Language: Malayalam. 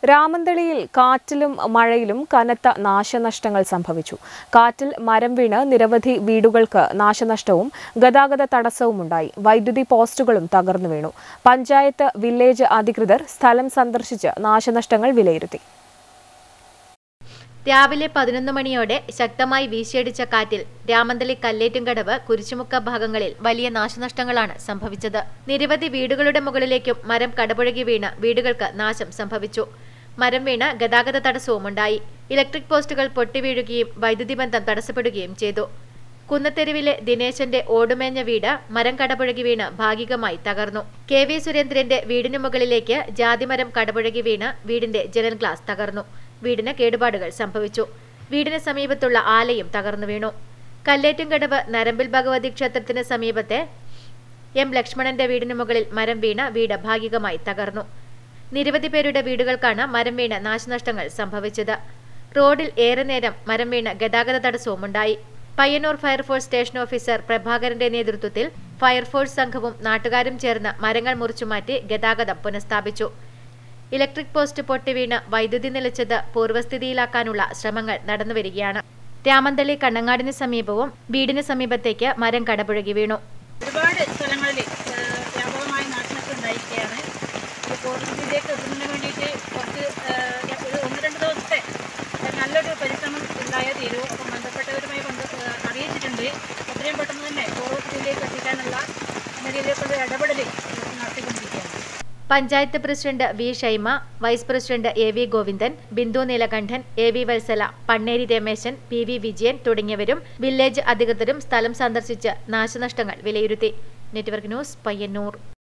രാമന്തളിയിൽ കാറ്റിലും മഴയിലും കനത്ത നാശനഷ്ടങ്ങൾ സംഭവിച്ചു കാറ്റിൽ മരം വീണ് നിരവധി വീടുകൾക്ക് നാശനഷ്ടവും ഗതാഗത തടസ്സവുമുണ്ടായി വൈദ്യുതി പോസ്റ്റുകളും തകർന്നു വീണു പഞ്ചായത്ത് വില്ലേജ് അധികൃതർ സ്ഥലം സന്ദർശിച്ച് നാശനഷ്ടങ്ങൾ വിലയിരുത്തി രാവിലെ പതിനൊന്ന് മണിയോടെ ശക്തമായി വീശിയടിച്ച കാറ്റിൽ രാമന്തളി കല്ലേറ്റുംകടവ് കുരിശുമുക്ക ഭാഗങ്ങളിൽ വലിയ നാശനഷ്ടങ്ങളാണ് സംഭവിച്ചത് നിരവധി വീടുകളുടെ മുകളിലേക്കും മരം കടപുഴകി വീണ് വീടുകൾക്ക് നാശം സംഭവിച്ചു മരം വീണ് ഗതാഗത തടസ്സവുമുണ്ടായി ഇലക്ട്രിക് പോസ്റ്റുകൾ പൊട്ടിവീഴുകയും വൈദ്യുതി ബന്ധം തടസ്സപ്പെടുകയും ചെയ്തു കുന്നത്തെരുവിലെ ദിനേശന്റെ ഓടുമേഞ്ഞ വീട് മരം കടപുഴകി വീണ് ഭാഗികമായി തകർന്നു കെ വി സുരേന്ദ്രന്റെ വീടിനു മുകളിലേക്ക് ജാതിമരം കടപുഴകി വീണ് വീടിന്റെ ജനൽ ഗ്ലാസ് തകർന്നു വീടിന് കേടുപാടുകൾ സംഭവിച്ചു വീടിന് സമീപത്തുള്ള ആലയും തകർന്നു വീണു കല്ലേറ്റുംകടവ് നരമ്പിൽ ഭഗവതി ക്ഷേത്രത്തിന് സമീപത്തെ എം ലക്ഷ്മണന്റെ വീടിനു മുകളിൽ മരം വീണ് വീട് ഭാഗികമായി തകർന്നു നിരവധി പേരുടെ വീടുകൾക്കാണ് മരം വീണ് നാശനഷ്ടങ്ങൾ സംഭവിച്ചത് റോഡിൽ ഏറെ നേരം മരം വീണ് ഗതാഗത തടസ്സവുമുണ്ടായി പയ്യന്നൂർ ഫയർഫോഴ്സ് സ്റ്റേഷൻ ഓഫീസർ പ്രഭാകരന്റെ നേതൃത്വത്തിൽ ഫയർഫോഴ്സ് സംഘവും നാട്ടുകാരും ചേർന്ന് മരങ്ങൾ മുറിച്ചുമാറ്റി ഗതാഗതം പുനഃസ്ഥാപിച്ചു ഇലക്ട്രിക് പോസ്റ്റ് പൊട്ടിവീണ് വൈദ്യുതി നിലച്ചത് പൂർവ്വസ്ഥിതിയിലാക്കാനുള്ള ശ്രമങ്ങൾ നടന്നുവരികയാണ് രാമന്തളി കണ്ണങ്ങാടിന് സമീപവും വീടിന് സമീപത്തേക്ക് മരം കടപുഴകി വീണു ഒരുപാട് സ്ഥലങ്ങളിൽ വ്യാപകമായ നാശനഷ്ടം ഉണ്ടായിരിക്കുകയാണ് ഈ പൂർണ്ണത്തിലേക്ക് എത്തുന്നതിന് വേണ്ടിയിട്ട് കുറച്ച് ഏഹ്, ഒരു ഒന്ന് രണ്ട് ദിവസത്തെ ഏഹ്, നല്ലൊരു പരിശ്രമം ഉണ്ടായേ തീരൂ അപ്പം ബന്ധപ്പെട്ടവരുമായി ബന്ധ ഏഹ്, അറിയിച്ചിട്ടുണ്ട് എത്രയും പെട്ടെന്ന് തന്നെ പൂർവ്വത്തിലേക്ക് എത്തിക്കാനുള്ള നിലയിലേക്കുള്ള ഇടപെടൽ നടത്തിക്കൊണ്ടിരിക്കുകയാണ് panchayat president V Shaima vice president A V Govindan Bindu Neelakandan A V Vatsala Panneri Rameshan P V Vijayan തുടങ്ങിയവരും വില്ലേജ് അധികൃതരും സ്ഥലം സന്ദർശിച്ച് നാശനഷ്ടങ്ങൾ വിലയിരുത്തി നെറ്റ്വർക്ക് ന്യൂസ് പയ്യന്നൂർ